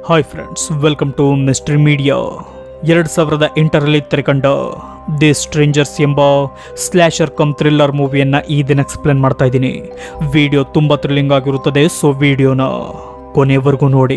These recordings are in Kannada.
hi friends welcome to mystery media ಎರಡು ಸಾವಿರದ ಎಂಟರಲ್ಲಿ ತೆರೆಕಂಡ ದಿ ಸ್ಟ್ರೇಂಜರ್ಸ್ ಎಂಬ ಸ್ಲ್ಯಾಶರ್ ಕಮ್ ಥ್ರಿಲ್ಲರ್ ಮೂವಿಯನ್ನು ಈ ದಿನ ಎಕ್ಸ್ಪ್ಲೇನ್ ಮಾಡ್ತಾ ಇದ್ದೀನಿ ವಿಡಿಯೋ ತುಂಬ ಥ್ರಿಲ್ಲಿಂಗ್ ಆಗಿರುತ್ತದೆ ಸೊ ವಿಡಿಯೋನ ಕೊನೆವರೆಗೂ ನೋಡಿ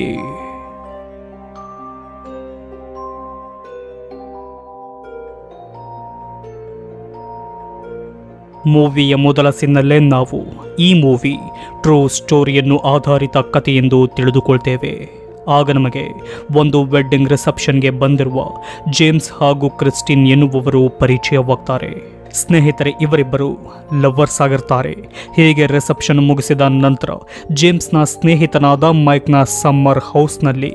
ಮೂವಿಯ ಮೊದಲ ಸಿನ್ನಲ್ಲೇ ನಾವು ಈ ಮೂವಿ ಟ್ರೂ ಸ್ಟೋರಿಯನ್ನು ಆಧಾರಿತ ಕಥೆ ಎಂದು ತಿಳಿದುಕೊಳ್ತೇವೆ ಆಗ ನಮಗೆ ಒಂದು ವೆಡ್ಡಿಂಗ್ ರಿಸೆಪ್ಷನ್ಗೆ ಬಂದಿರುವ ಜೇಮ್ಸ್ ಹಾಗೂ ಕ್ರಿಸ್ಟಿನ್ ಎನ್ನುವವರು ಪರಿಚಯವಾಗ್ತಾರೆ ಸ್ನೇಹಿತರೆ ಇವರಿಬ್ಬರು ಲವರ್ಸ್ ಆಗಿರ್ತಾರೆ ಹೀಗೆ ರಿಸೆಪ್ಷನ್ ಮುಗಿಸಿದ ನಂತರ ಜೇಮ್ಸ್ನ ಸ್ನೇಹಿತನಾದ ಮೈಕ್ನ ಸಮ್ಮರ್ ಹೌಸ್ನಲ್ಲಿ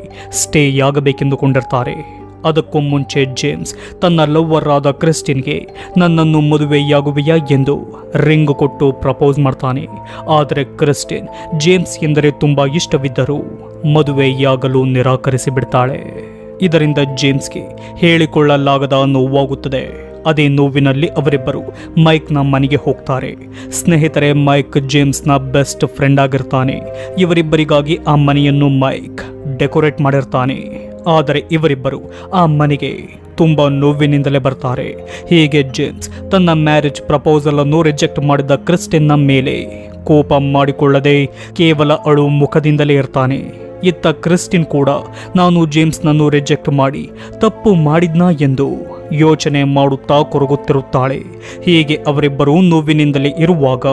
ಸ್ಟೇಯಾಗಬೇಕೆಂದುಕೊಂಡಿರ್ತಾರೆ ಅದಕ್ಕೂ ಮುಂಚೆ ಜೇಮ್ಸ್ ತನ್ನ ಲವ್ವರ್ ಆದ ಕ್ರಿಸ್ಟಿನ್ಗೆ ನನ್ನನ್ನು ಮದುವೆಯಾಗುವೆಯಾ ಎಂದು ರಿಂಗ್ ಕೊಟ್ಟು ಪ್ರಪೋಸ್ ಮಾಡ್ತಾನೆ ಆದರೆ ಕ್ರಿಸ್ಟಿನ್ ಜೇಮ್ಸ್ ಎಂದರೆ ತುಂಬಾ ಇಷ್ಟವಿದ್ದರೂ ಮದುವೆಯಾಗಲು ನಿರಾಕರಿಸಿ ಬಿಡ್ತಾಳೆ ಇದರಿಂದ ಜೇಮ್ಸ್ಗೆ ಹೇಳಿಕೊಳ್ಳಲಾಗದ ನೋವಾಗುತ್ತದೆ ಅದೇ ನೋವಿನಲ್ಲಿ ಅವರಿಬ್ಬರು ಮೈಕ್ನ ಮನೆಗೆ ಹೋಗ್ತಾರೆ ಸ್ನೇಹಿತರೆ ಮೈಕ್ ಜೇಮ್ಸ್ನ ಬೆಸ್ಟ್ ಫ್ರೆಂಡ್ ಆಗಿರ್ತಾನೆ ಇವರಿಬ್ಬರಿಗಾಗಿ ಆ ಮನೆಯನ್ನು ಮೈಕ್ ಡೆಕೋರೇಟ್ ಮಾಡಿರ್ತಾನೆ ಆದರೆ ಇವರಿಬ್ಬರು ಆ ಮನೆಗೆ ತುಂಬಾ ನೋವಿನಿಂದಲೇ ಬರ್ತಾರೆ ಹೀಗೆ ಜೇಮ್ಸ್ ತನ್ನ ಮ್ಯಾರೇಜ್ ಪ್ರಪೋಸಲ್ ಅನ್ನು ರಿಜೆಕ್ಟ್ ಮಾಡಿದ ಕ್ರಿಸ್ಟಿನ್ನ ಮೇಲೆ ಕೋಪ ಮಾಡಿಕೊಳ್ಳದೆ ಕೇವಲ ಅಳು ಮುಖದಿಂದಲೇ ಇರ್ತಾನೆ ಇತ್ತ ಕ್ರಿಸ್ಟಿನ್ ಕೂಡ ನಾನು ಜೇಮ್ಸ್ನನ್ನು ರಿಜೆಕ್ಟ್ ಮಾಡಿ ತಪ್ಪು ಮಾಡಿದ್ನಾ ಎಂದು ಯೋಚನೆ ಮಾಡುತ್ತಾ ಕೊರಗುತ್ತಿರುತ್ತಾಳೆ ಹೀಗೆ ಅವರಿಬ್ಬರೂ ನೋವಿನಿಂದಲೇ ಇರುವಾಗ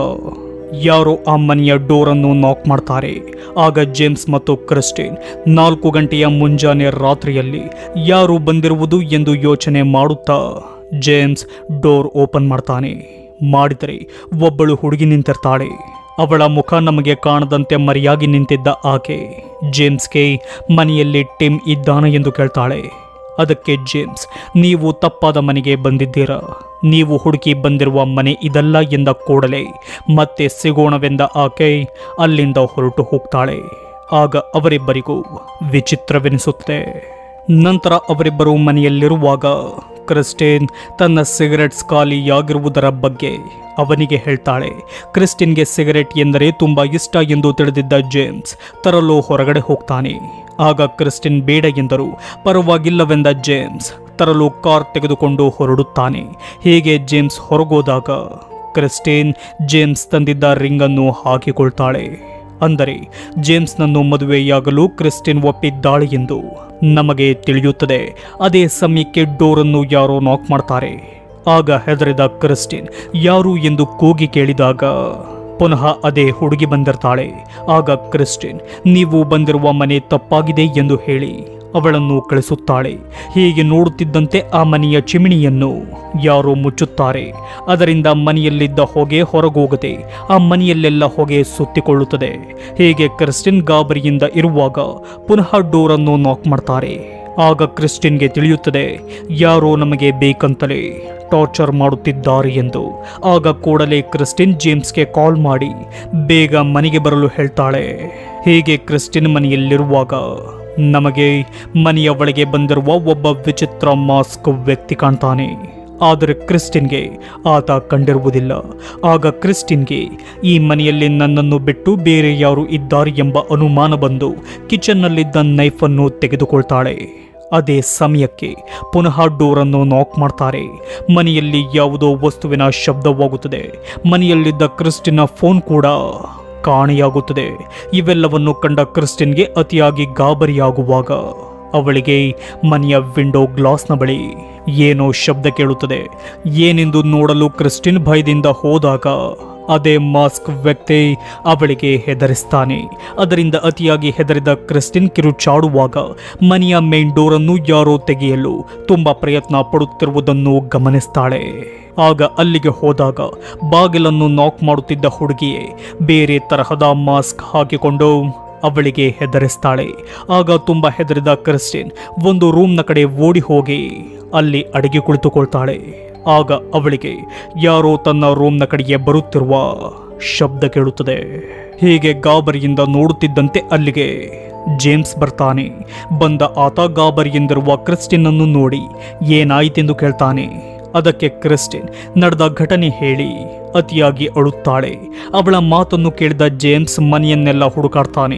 ಯಾರೋ ಆ ಮನೆಯ ಡೋರನ್ನು ನಾಕ್ ಮಾಡ್ತಾರೆ ಆಗ ಜೇಮ್ಸ್ ಮತ್ತು ಕ್ರಿಸ್ಟಿನ್ ನಾಲ್ಕು ಗಂಟೆಯ ಮುಂಜಾನೆ ರಾತ್ರಿಯಲ್ಲಿ ಯಾರು ಬಂದಿರುವುದು ಎಂದು ಯೋಚನೆ ಮಾಡುತ್ತಾ ಜೇಮ್ಸ್ ಡೋರ್ ಓಪನ್ ಮಾಡ್ತಾನೆ ಮಾಡಿದರೆ ಒಬ್ಬಳು ಹುಡುಗಿ ನಿಂತಿರ್ತಾಳೆ ಅವಳ ಮುಖ ನಮಗೆ ಕಾಣದಂತೆ ಮರೆಯಾಗಿ ನಿಂತಿದ್ದ ಆಕೆ ಜೇಮ್ಸ್ಗೆ ಮನೆಯಲ್ಲಿ ಟಿಮ್ ಇದ್ದಾನೆ ಎಂದು ಕೇಳ್ತಾಳೆ ಅದಕ್ಕೆ ಜೇಮ್ಸ್ ನೀವು ತಪ್ಪಾದ ಮನೆಗೆ ಬಂದಿದ್ದೀರಾ ನೀವು ಹುಡುಕಿ ಬಂದಿರುವ ಮನೆ ಇದಲ್ಲ ಎಂದ ಕೂಡಲೇ ಮತ್ತೆ ಸಿಗೋಣವೆಂದ ಆಕೆ ಅಲ್ಲಿಂದ ಹೊರಟು ಹೋಗ್ತಾಳೆ ಆಗ ಅವರಿಬ್ಬರಿಗೂ ವಿಚಿತ್ರವೆನಿಸುತ್ತೆ ನಂತರ ಅವರಿಬ್ಬರು ಮನೆಯಲ್ಲಿರುವಾಗ ಕ್ರಿಸ್ಟಿನ್ ತನ್ನ ಸಿಗರೆಟ್ಸ್ ಖಾಲಿಯಾಗಿರುವುದರ ಬಗ್ಗೆ ಅವನಿಗೆ ಹೇಳ್ತಾಳೆ ಕ್ರಿಸ್ಟಿನ್ಗೆ ಸಿಗರೆಟ್ ಎಂದರೆ ತುಂಬ ಇಷ್ಟ ಎಂದು ತಿಳಿದಿದ್ದ ಜೇಮ್ಸ್ ತರಲು ಹೊರಗಡೆ ಹೋಗ್ತಾನೆ ಆಗ ಕ್ರಿಸ್ಟಿನ್ ಬೇಡ ಎಂದರು ಪರವಾಗಿಲ್ಲವೆಂದ ಜೇಮ್ಸ್ ತರಲು ಕಾರ್ ತೆಗೆದುಕೊಂಡು ಹೊರಡುತ್ತಾನೆ ಹೀಗೆ ಜೇಮ್ಸ್ ಹೊರಗೋದಾಗ ಕ್ರಿಸ್ಟಿನ್ ಜೇಮ್ಸ್ ತಂದಿದ್ದ ರಿಂಗನ್ನು ಹಾಕಿಕೊಳ್ತಾಳೆ ಅಂದರೆ ಜೇಮ್ಸ್ನನ್ನು ಮದುವೆಯಾಗಲು ಕ್ರಿಸ್ಟಿನ್ ಒಪ್ಪಿದ್ದಾಳೆ ಎಂದು ನಮಗೆ ತಿಳಿಯುತ್ತದೆ ಅದೇ ಸಮಯಕ್ಕೆ ಡೋರನ್ನು ಯಾರೋ ನಾಕ್ ಮಾಡ್ತಾರೆ ಆಗ ಹೆದರಿದ ಕ್ರಿಸ್ಟಿನ್ ಯಾರು ಎಂದು ಕೂಗಿ ಕೇಳಿದಾಗ ಪುನಃ ಅದೇ ಹುಡುಗಿ ಬಂದಿರ್ತಾಳೆ ಆಗ ಕ್ರಿಸ್ಟಿನ್ ನೀವು ಬಂದಿರುವ ಮನೆ ತಪ್ಪಾಗಿದೆ ಎಂದು ಹೇಳಿ ಅವಳನ್ನು ಕಳಿಸುತ್ತಾಳೆ ಹೀಗೆ ನೋಡುತ್ತಿದ್ದಂತೆ ಆ ಮನೆಯ ಚಿಮಿಣಿಯನ್ನು ಯಾರೋ ಮುಚ್ಚುತ್ತಾರೆ ಅದರಿಂದ ಮನೆಯಲ್ಲಿದ್ದ ಹೊಗೆ ಹೊರಗೋಗದೆ ಆ ಮನೆಯಲ್ಲೆಲ್ಲ ಹೊಗೆ ಸುತ್ತಿಕೊಳ್ಳುತ್ತದೆ ಹೀಗೆ ಕ್ರಿಸ್ಟಿನ್ ಗಾಬರಿಯಿಂದ ಇರುವಾಗ ಪುನಃ ಡೋರನ್ನು ನಾಕ್ ಮಾಡ್ತಾರೆ ಆಗ ಕ್ರಿಸ್ಟಿನ್ಗೆ ತಿಳಿಯುತ್ತದೆ ಯಾರೋ ನಮಗೆ ಬೇಕಂತಲೇ ಟಾರ್ಚರ್ ಮಾಡುತ್ತಿದ್ದಾರೆ ಎಂದು ಆಗ ಕೂಡಲೇ ಕ್ರಿಸ್ಟಿನ್ ಜೇಮ್ಸ್ಗೆ ಕಾಲ್ ಮಾಡಿ ಬೇಗ ಮನೆಗೆ ಬರಲು ಹೇಳ್ತಾಳೆ ಹೀಗೆ ಕ್ರಿಸ್ಟಿನ್ ಮನೆಯಲ್ಲಿರುವಾಗ ನಮಗೆ ಮನೆಯ ಒಳಗೆ ಬಂದಿರುವ ಒಬ್ಬ ವಿಚಿತ್ರ ಮಾಸ್ಕ್ ವ್ಯಕ್ತಿ ಕಾಣ್ತಾನೆ ಆದರೆ ಕ್ರಿಸ್ಟಿನ್ಗೆ ಆತ ಕಂಡಿರುವುದಿಲ್ಲ ಆಗ ಕ್ರಿಸ್ಟಿನ್ಗೆ ಈ ಮನೆಯಲ್ಲಿ ನನ್ನನ್ನು ಬಿಟ್ಟು ಬೇರೆ ಯಾರು ಇದ್ದಾರೆ ಎಂಬ ಅನುಮಾನ ಬಂದು ಕಿಚನ್ನಲ್ಲಿದ್ದ ನೈಫನ್ನು ತೆಗೆದುಕೊಳ್ತಾಳೆ ಅದೇ ಸಮಯಕ್ಕೆ ಪುನಃ ಡೋರನ್ನು ನಾಕ್ ಮಾಡ್ತಾರೆ ಮನೆಯಲ್ಲಿ ಯಾವುದೋ ವಸ್ತುವಿನ ಶಬ್ದವಾಗುತ್ತದೆ ಮನೆಯಲ್ಲಿದ್ದ ಕ್ರಿಸ್ಟಿನ ಫೋನ್ ಕೂಡ ಕಾಣೆಯಾಗುತ್ತದೆ ಇವೆಲ್ಲವನ್ನು ಕಂಡ ಕ್ರಿಸ್ಟಿನ್ಗೆ ಅತಿಯಾಗಿ ಗಾಬರಿಯಾಗುವಾಗ ಅವಳಿಗೆ ಮನೆಯ ವಿಂಡೋ ಗ್ಲಾಸ್ನ ಬಳಿ ಏನೋ ಶಬ್ದ ಕೇಳುತ್ತದೆ ಏನೆಂದು ನೋಡಲು ಕ್ರಿಸ್ಟಿನ್ ಭಯದಿಂದ ಹೋದಾಗ ಅದೇ ಮಾಸ್ಕ್ ವ್ಯಕ್ತಿ ಅವಳಿಗೆ ಹೆದರಿಸ್ತಾನೆ ಅದರಿಂದ ಅತಿಯಾಗಿ ಹೆದರಿದ ಕ್ರಿಸ್ಟಿನ್ ಕಿರುಚಾಡುವಾಗ ಮನೆಯ ಮೇನ್ ಡೋರನ್ನು ಯಾರೋ ತೆಗೆಯಲು ತುಂಬಾ ಪ್ರಯತ್ನ ಪಡುತ್ತಿರುವುದನ್ನು ಗಮನಿಸ್ತಾಳೆ ಆಗ ಅಲ್ಲಿಗೆ ಹೋದಾಗ ಬಾಗಿಲನ್ನು ನಾಕ್ ಮಾಡುತ್ತಿದ್ದ ಹುಡುಗಿಯೇ ಬೇರೆ ತರಹದ ಮಾಸ್ಕ್ ಹಾಕಿಕೊಂಡು ಅವಳಿಗೆ ಹೆದರಿಸ್ತಾಳೆ ಆಗ ತುಂಬಾ ಹೆದರಿದ ಕ್ರಿಸ್ಟಿನ್ ಒಂದು ರೂಮ್ನ ಕಡೆ ಓಡಿ ಹೋಗಿ ಅಲ್ಲಿ ಅಡಿಗೆ ಕುಳಿತುಕೊಳ್ತಾಳೆ ಆಗ ಅವಳಿಗೆ ಯಾರೋ ತನ್ನ ರೂಮ್ನ ಕಡೆಗೆ ಬರುತ್ತಿರುವ ಶಬ್ದ ಕೇಳುತ್ತದೆ ಹೀಗೆ ಗಾಬರಿಯಿಂದ ನೋಡುತ್ತಿದ್ದಂತೆ ಅಲ್ಲಿಗೆ ಜೇಮ್ಸ್ ಬರ್ತಾನೆ ಬಂದ ಆತ ಗಾಬರಿಯಿಂದಿರುವ ಕ್ರಿಸ್ಟಿನನ್ನು ನೋಡಿ ಏನಾಯಿತೆಂದು ಕೇಳ್ತಾನೆ ಅದಕ್ಕೆ ಕ್ರಿಸ್ಟಿನ್ ನಡೆದ ಘಟನೆ ಹೇಳಿ ಅತಿಯಾಗಿ ಅಳುತ್ತಾಳೆ ಅವಳ ಮಾತನ್ನು ಕೇಳಿದ ಜೇಮ್ಸ್ ಮನೆಯನ್ನೆಲ್ಲ ಹುಡುಕಾಡ್ತಾನೆ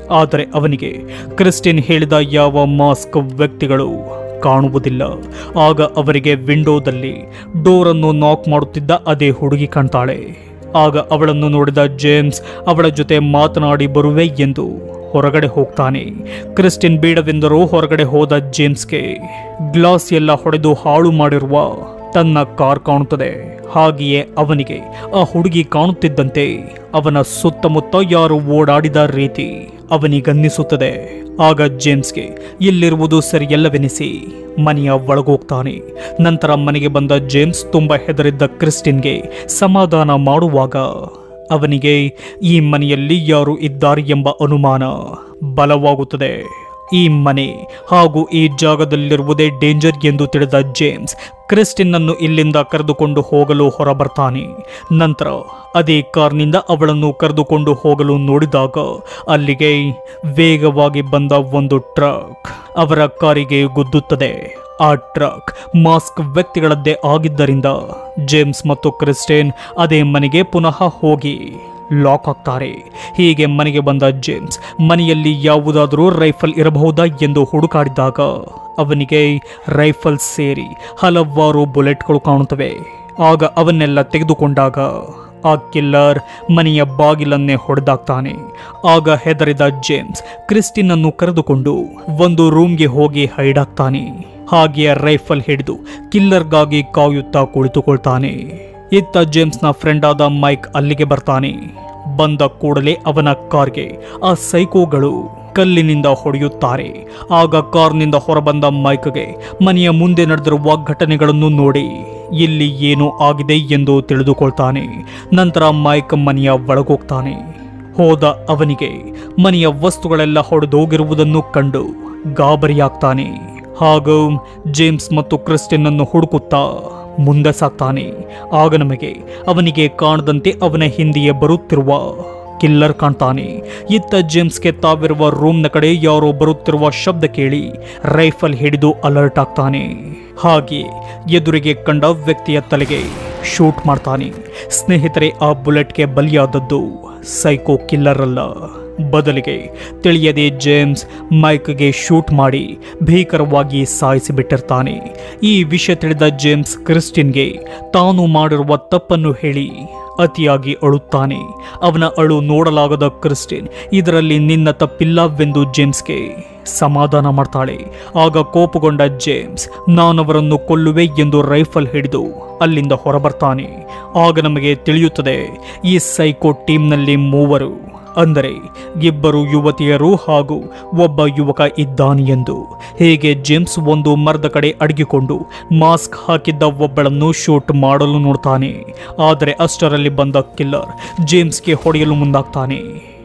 ಆದರೆ ಅವನಿಗೆ ಕ್ರಿಸ್ಟಿನ್ ಹೇಳಿದ ಯಾವ ಮಾಸ್ಕ್ ವ್ಯಕ್ತಿಗಳು ಕಾಣುವುದಿಲ್ಲ ಆಗ ಅವರಿಗೆ ವಿಂಡೋದಲ್ಲಿ ಡೋರನ್ನು ನಾಕ್ ಮಾಡುತ್ತಿದ್ದ ಅದೇ ಹುಡುಗಿ ಕಾಣ್ತಾಳೆ ಆಗ ಅವಳನ್ನು ನೋಡಿದ ಜೇಮ್ಸ್ ಅವಳ ಜೊತೆ ಮಾತನಾಡಿ ಬರುವೆ ಎಂದು ಹೊರಗಡೆ ಹೋಗ್ತಾನೆ ಕ್ರಿಸ್ಟಿನ್ ಬೇಡವೆಂದರೂ ಹೊರಗಡೆ ಹೋದ ಜೇಮ್ಸ್ಗೆ ಗ್ಲಾಸ್ ಎಲ್ಲ ಹೊಡೆದು ಹಾಳು ಮಾಡಿರುವ ತನ್ನ ಕಾರ್ ಕಾಣುತ್ತದೆ ಹಾಗೆಯೇ ಅವನಿಗೆ ಆ ಹುಡುಗಿ ಕಾಣುತ್ತಿದ್ದಂತೆ ಅವನ ಸುತ್ತಮುತ್ತ ಯಾರು ಓಡಾಡಿದ ರೀತಿ ಅವನಿಗನ್ನಿಸುತ್ತದೆ ಆಗ ಜೇಮ್ಸ್ಗೆ ಇಲ್ಲಿರುವುದು ಸರಿಯಲ್ಲವೆನಿಸಿ ಮನೆಯ ಒಳಗೋಗ್ತಾನೆ ನಂತರ ಮನೆಗೆ ಬಂದ ಜೇಮ್ಸ್ ತುಂಬ ಹೆದರಿದ್ದ ಕ್ರಿಸ್ಟಿನ್ಗೆ ಸಮಾಧಾನ ಮಾಡುವಾಗ ಅವನಿಗೆ ಈ ಮನೆಯಲ್ಲಿ ಯಾರು ಇದ್ದಾರೆ ಎಂಬ ಅನುಮಾನ ಬಲವಾಗುತ್ತದೆ ಈ ಮನೆ ಹಾಗೂ ಈ ಜಾಗದಲ್ಲಿರುವುದೇ ಡೇಂಜರ್ ಎಂದು ತಿಳಿದ ಜೇಮ್ಸ್ ಕ್ರಿಸ್ಟಿನ್ನನ್ನು ಇಲ್ಲಿಂದ ಕರೆದುಕೊಂಡು ಹೋಗಲು ಹೊರಬರ್ತಾನೆ ನಂತರ ಅದೇ ಕಾರ್ನಿಂದ ಅವಳನ್ನು ಕರೆದುಕೊಂಡು ಹೋಗಲು ನೋಡಿದಾಗ ಅಲ್ಲಿಗೆ ವೇಗವಾಗಿ ಬಂದ ಒಂದು ಟ್ರಕ್ ಅವರ ಕಾರಿಗೆ ಗುದ್ದುತ್ತದೆ ಆ ಟ್ರಕ್ ಮಾಸ್ಕ್ ವ್ಯಕ್ತಿಗಳದ್ದೇ ಆಗಿದ್ದರಿಂದ ಜೇಮ್ಸ್ ಮತ್ತು ಕ್ರಿಸ್ಟೇನ್ ಅದೇ ಮನೆಗೆ ಪುನಃ ಹೋಗಿ ಲಾಕ್ ಆಗ್ತಾರೆ ಹೀಗೆ ಮನೆಗೆ ಬಂದ ಜೇಮ್ಸ್ ಮನೆಯಲ್ಲಿ ಯಾವುದಾದರೂ ರೈಫಲ್ ಇರಬಹುದಾ ಎಂದು ಹುಡುಕಾಡಿದಾಗ ಅವನಿಗೆ ರೈಫಲ್ ಸೇರಿ ಹಲವಾರು ಬುಲೆಟ್ಗಳು ಕಾಣುತ್ತವೆ ಆಗ ಅವನ್ನೆಲ್ಲ ತೆಗೆದುಕೊಂಡಾಗ ಆ ಕಿಲ್ಲರ್ ಮನೆಯ ಬಾಗಿಲನ್ನೇ ಹೊಡೆದಾಕ್ತಾನೆ ಆಗ ಹೆದರಿದ ಜೇಮ್ಸ್ ಕ್ರಿಸ್ಟಿನನ್ನು ಕರೆದುಕೊಂಡು ಒಂದು ರೂಮ್ಗೆ ಹೋಗಿ ಹೈಡ್ ಆಗ್ತಾನೆ ಹಾಗೆಯೇ ರೈಫಲ್ ಹಿಡಿದು ಕಿಲ್ಲರ್ಗಾಗಿ ಕಾಯುತ್ತಾ ಕುಳಿತುಕೊಳ್ತಾನೆ ಇತ್ತ ಜೇಮ್ಸ್ನ ಫ್ರೆಂಡ್ ಆದ ಮೈಕ್ ಅಲ್ಲಿಗೆ ಬರ್ತಾನೆ ಬಂದ ಕೂಡಲೇ ಅವನ ಕಾರ್ಗೆ ಆ ಸೈಕೋಗಳು ಕಲ್ಲಿನಿಂದ ಹೊಡೆಯುತ್ತಾರೆ ಆಗ ಕಾರ್ನಿಂದ ಹೊರಬಂದ ಮೈಕ್ಗೆ ಮನೆಯ ಮುಂದೆ ನಡೆದಿರುವ ಘಟನೆಗಳನ್ನು ನೋಡಿ ಇಲ್ಲಿ ಏನು ಆಗಿದೆ ಎಂದು ತಿಳಿದುಕೊಳ್ತಾನೆ ನಂತರ ಮೈಕ್ ಮನೆಯ ಒಳಗೋಗ್ತಾನೆ ಹೋದ ಅವನಿಗೆ ಮನೆಯ ವಸ್ತುಗಳೆಲ್ಲ ಹೊಡೆದೋಗಿರುವುದನ್ನು ಕಂಡು ಗಾಬರಿಯಾಗ್ತಾನೆ ಹಾಗೂ ಜೇಮ್ಸ್ ಮತ್ತು ಕ್ರಿಸ್ಟಿನನ್ನು ಹುಡುಕುತ್ತಾ ಮುಂದೆ ಸಾಗ್ತಾನೆ ಆಗ ನಮಗೆ ಅವನಿಗೆ ಕಾಣದಂತೆ ಅವನ ಹಿಂದೆಯೇ ಬರುತ್ತಿರುವ ಕಿಲ್ಲರ್ ಕಾಣ್ತಾನೆ ಇತ್ತ ಜೇಮ್ಸ್ಗೆ ತಾವಿರುವ ರೂಮ್ನ ಕಡೆ ಯಾರೋ ಬರುತ್ತಿರುವ ಶಬ್ದ ಕೇಳಿ ರೈಫಲ್ ಹಿಡಿದು ಅಲರ್ಟ್ ಆಗ್ತಾನೆ ಹಾಗೆ ಎದುರಿಗೆ ಕಂಡ ವ್ಯಕ್ತಿಯ ತಲೆಗೆ ಶೂಟ್ ಮಾಡ್ತಾನೆ ಸ್ನೇಹಿತರೆ ಆ ಬುಲೆಟ್ಗೆ ಬಲಿಯಾದದ್ದು ಸೈಕೋ ಕಿಲ್ಲರ್ ಅಲ್ಲ ಬದಲಿಗೆ ತಿಳಿಯದೆ ಜೇಮ್ಸ್ ಮೈಕ್ಗೆ ಶೂಟ್ ಮಾಡಿ ಭೀಕರವಾಗಿ ಸಾಯಿಸಿಬಿಟ್ಟಿರ್ತಾನೆ ಈ ವಿಷಯ ತಿಳಿದ ಜೇಮ್ಸ್ ಕ್ರಿಸ್ಟಿನ್ಗೆ ತಾನು ಮಾಡಿರುವ ತಪ್ಪನ್ನು ಹೇಳಿ ಅತಿಯಾಗಿ ಅಳುತ್ತಾನೆ ಅವನ ಅಳು ನೋಡಲಾಗದ ಕ್ರಿಸ್ಟಿನ್ ಇದರಲ್ಲಿ ನಿನ್ನ ತಪ್ಪಿಲ್ಲವೆಂದು ಜೇಮ್ಸ್ಗೆ ಸಮಾಧಾನ ಮಾಡ್ತಾಳೆ ಆಗ ಕೋಪಗೊಂಡ ಜೇಮ್ಸ್ ನಾನವರನ್ನು ಕೊಲ್ಲುವೆ ಎಂದು ರೈಫಲ್ ಹಿಡಿದು ಅಲ್ಲಿಂದ ಹೊರಬರ್ತಾನೆ ಆಗ ನಮಗೆ ತಿಳಿಯುತ್ತದೆ ಈ ಸೈಕೋ ಟೀಮ್ನಲ್ಲಿ ಮೂವರು ಅಂದರೆ ಇಬ್ಬರು ಯುವತಿಯರು ಹಾಗೂ ಒಬ್ಬ ಯುವಕ ಇದ್ದಾನೆ ಎಂದು ಹೀಗೆ ಜೇಮ್ಸ್ ಒಂದು ಮರದ ಕಡೆ ಅಡಗಿಕೊಂಡು ಮಾಸ್ಕ್ ಹಾಕಿದ್ದ ಒಬ್ಬಳನ್ನು ಶೂಟ್ ಮಾಡಲು ನೋಡ್ತಾನೆ ಆದರೆ ಅಷ್ಟರಲ್ಲಿ ಬಂದ ಕಿಲ್ಲರ್ ಜೇಮ್ಸ್ಗೆ ಹೊಡೆಯಲು ಮುಂದಾಗ್ತಾನೆ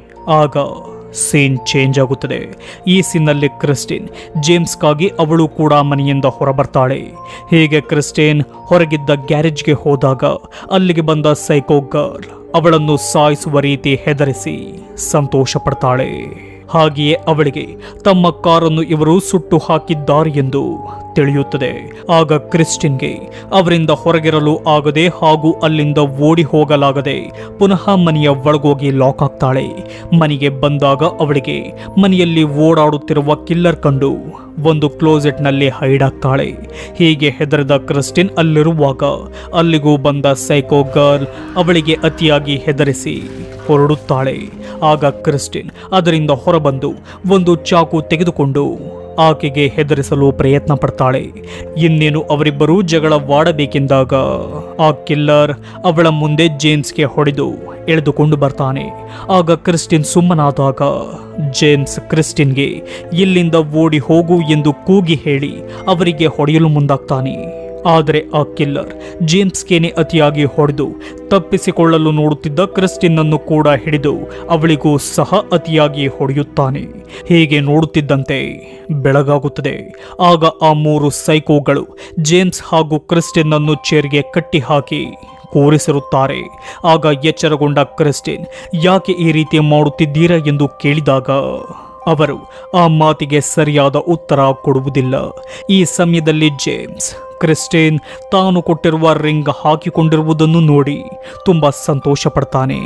ಆಗ ಸೀನ್ ಚೇಂಜ್ ಆಗುತ್ತದೆ ಈ ಸೀನ್ನಲ್ಲಿ ಕ್ರಿಸ್ಟಿನ್ ಜೇಮ್ಸ್ಗಾಗಿ ಅವಳು ಕೂಡ ಮನೆಯಿಂದ ಹೊರಬರ್ತಾಳೆ ಹೀಗೆ ಕ್ರಿಸ್ಟಿನ್ ಹೊರಗಿದ್ದ ಗ್ಯಾರೇಜ್ಗೆ ಹೋದಾಗ ಅಲ್ಲಿಗೆ ಬಂದ ಸೈಕೋ ಗರ್ಲ್ ಅವಳನ್ನು ಸಾಯಿಸುವ ರೀತಿ ಹೆದರಿಸಿ ಸಂತೋಷ ಪಡ್ತಾಳೆ ಹಾಗೆಯೇ ಅವಳಿಗೆ ತಮ್ಮ ಕಾರನ್ನು ಇವರು ಸುಟ್ಟು ಹಾಕಿದ್ದಾರೆ ಎಂದು ತಿಳಿಯುತ್ತದೆ ಆಗ ಕ್ರಿಸ್ಟಿನ್ಗೆ ಅವರಿಂದ ಹೊರಗಿರಲು ಆಗದೆ ಹಾಗೂ ಅಲ್ಲಿಂದ ಓಡಿ ಹೋಗಲಾಗದೆ ಪುನಃ ಮನೆಯ ಒಳಗೋಗಿ ಲಾಕ್ ಆಗ್ತಾಳೆ ಮನೆಗೆ ಬಂದಾಗ ಅವಳಿಗೆ ಮನೆಯಲ್ಲಿ ಓಡಾಡುತ್ತಿರುವ ಕಿಲ್ಲರ್ ಕಂಡು ಒಂದು ಕ್ಲೋಸೆಟ್ನಲ್ಲಿ ಹೈಡ್ ಆಗ್ತಾಳೆ ಹೀಗೆ ಹೆದರಿದ ಕ್ರಿಸ್ಟಿನ್ ಅಲ್ಲಿರುವಾಗ ಅಲ್ಲಿಗೂ ಬಂದ ಸೈಕೋ ಗರ್ಲ್ ಅವಳಿಗೆ ಅತಿಯಾಗಿ ಹೆದರಿಸಿ ಹೊರಡುತ್ತಾಳೆ ಆಗ ಕ್ರಿಸ್ಟಿನ್ ಅದರಿಂದ ಹೊರಬಂದು ಒಂದು ಚಾಕು ತೆಗೆದುಕೊಂಡು ಆಕೆಗೆ ಹೆದರಿಸಲು ಪ್ರಯತ್ನ ಪಡ್ತಾಳೆ ಇನ್ನೇನು ಅವರಿಬ್ಬರೂ ಜಗಳವಾಡಬೇಕೆಂದಾಗ ಆ ಕಿಲ್ಲರ್ ಅವಳ ಮುಂದೆ ಜೇಮ್ಸ್ಗೆ ಹೊಡೆದು ಎಳೆದುಕೊಂಡು ಬರ್ತಾನೆ ಆಗ ಕ್ರಿಸ್ಟಿನ್ ಸುಮ್ಮನಾದಾಗ ಜೇಮ್ಸ್ ಕ್ರಿಸ್ಟಿನ್ಗೆ ಇಲ್ಲಿಂದ ಓಡಿ ಹೋಗು ಎಂದು ಕೂಗಿ ಹೇಳಿ ಅವರಿಗೆ ಹೊಡೆಯಲು ಮುಂದಾಗ್ತಾನೆ ಆದರೆ ಆ ಕಿಲ್ಲರ್ ಜೇಮ್ಸ್ಗೇನೆ ಅತಿಯಾಗಿ ಹೊಡೆದು ತಪ್ಪಿಸಿಕೊಳ್ಳಲು ನೋಡುತ್ತಿದ್ದ ಕ್ರಿಸ್ಟಿನ್ನನ್ನು ಕೂಡ ಹಿಡಿದು ಅವಳಿಗೂ ಸಹ ಅತಿಯಾಗಿ ಹೊಡೆಯುತ್ತಾನೆ ಹೀಗೆ ನೋಡುತ್ತಿದ್ದಂತೆ ಬೆಳಗಾಗುತ್ತದೆ ಆಗ ಆ ಮೂರು ಸೈಕೋಗಳು ಜೇಮ್ಸ್ ಹಾಗೂ ಕ್ರಿಸ್ಟಿನ್ನನ್ನು ಚೇರ್ಗೆ ಕಟ್ಟಿ ಹಾಕಿ ಕೂರಿಸಿರುತ್ತಾರೆ ಆಗ ಎಚ್ಚರಗೊಂಡ ಕ್ರಿಸ್ಟಿನ್ ಯಾಕೆ ಈ ರೀತಿ ಮಾಡುತ್ತಿದ್ದೀರಾ ಎಂದು ಕೇಳಿದಾಗ ಅವರು ಆ ಮಾತಿಗೆ ಸರಿಯಾದ ಉತ್ತರ ಕೊಡುವುದಿಲ್ಲ ಈ ಸಮಯದಲ್ಲಿ ಜೇಮ್ಸ್ ಕ್ರಿಸ್ಟಿನ್ ತಾನು ಕೊಟ್ಟಿರುವ ರಿಂಗ್ ಹಾಕಿಕೊಂಡಿರುವುದನ್ನು ನೋಡಿ ತುಂಬ ಸಂತೋಷ ಪಡ್ತಾನೆ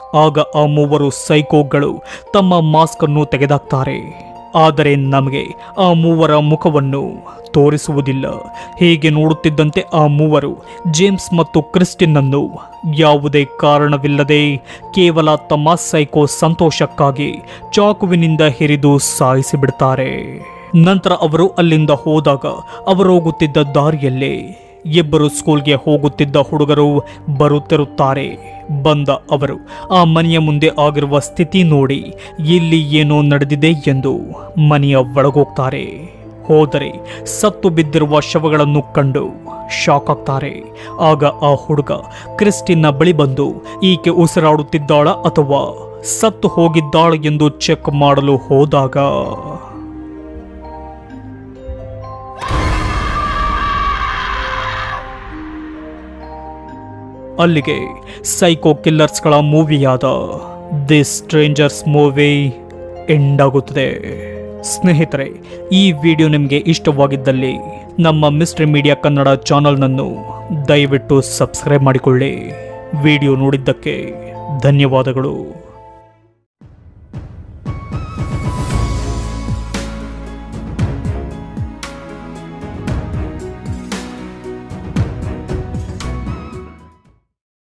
ಆಗ ಆ ಮೂವರು ಸೈಕೋಗಳು ತಮ್ಮ ಮಾಸ್ಕ್ ಅನ್ನು ತೆಗೆದಾಕ್ತಾರೆ ಆದರೆ ನಮಗೆ ಆ ಮೂವರ ಮುಖವನ್ನು ತೋರಿಸುವುದಿಲ್ಲ ಹೀಗೆ ನೋಡುತ್ತಿದ್ದಂತೆ ಆ ಮೂವರು ಜೇಮ್ಸ್ ಮತ್ತು ಕ್ರಿಸ್ಟಿನ್ನನ್ನು ಯಾವುದೇ ಕಾರಣವಿಲ್ಲದೆ ಕೇವಲ ತಮ್ಮ ಸೈಕೋ ಸಂತೋಷಕ್ಕಾಗಿ ಚಾಕುವಿನಿಂದ ಹಿರಿದು ಸಾಯಿಸಿಬಿಡ್ತಾರೆ ನಂತರ ಅವರು ಅಲ್ಲಿಂದ ಹೋದಾಗ ಅವರು ಹೋಗುತ್ತಿದ್ದ ದಾರಿಯಲ್ಲೇ ಇಬ್ಬರು ಸ್ಕೂಲ್ಗೆ ಹೋಗುತ್ತಿದ್ದ ಹುಡುಗರು ಬರುತ್ತಿರುತ್ತಾರೆ ಬಂದ ಅವರು ಆ ಮನೆಯ ಮುಂದೆ ಆಗಿರುವ ಸ್ಥಿತಿ ನೋಡಿ ಇಲ್ಲಿ ಏನೋ ನಡೆದಿದೆ ಎಂದು ಮನೆಯ ಒಳಗೋಗ್ತಾರೆ ಹೋದರೆ ಸತ್ತು ಬಿದ್ದಿರುವ ಶವಗಳನ್ನು ಕಂಡು ಶಾಕ್ ಆಗ್ತಾರೆ ಆಗ ಆ ಹುಡುಗ ಕ್ರಿಸ್ಟಿನ್ನ ಬಳಿ ಬಂದು ಈಕೆ ಉಸಿರಾಡುತ್ತಿದ್ದಾಳ ಅಥವಾ ಸತ್ತು ಹೋಗಿದ್ದಾಳ ಎಂದು ಚೆಕ್ ಮಾಡಲು ಹೋದಾಗ ಅಲ್ಲಿಗೆ ಸೈಕೋ ಕಿಲ್ಲರ್ಸ್ಗಳ ಮೂವಿಯಾದ ದಿ ಸ್ಟ್ರೇಂಜರ್ಸ್ ಮೂವಿ ಎಂಡ್ ಆಗುತ್ತದೆ ಸ್ನೇಹಿತರೆ ಈ ವಿಡಿಯೋ ನಿಮಗೆ ಇಷ್ಟವಾಗಿದ್ದಲ್ಲಿ ನಮ್ಮ ಮಿಸ್ಟ್ರಿ ಮೀಡಿಯಾ ಕನ್ನಡ ಚಾನಲ್ನನ್ನು ದಯವಿಟ್ಟು ಸಬ್ಸ್ಕ್ರೈಬ್ ಮಾಡಿಕೊಳ್ಳಿ ವಿಡಿಯೋ ನೋಡಿದ್ದಕ್ಕೆ ಧನ್ಯವಾದಗಳು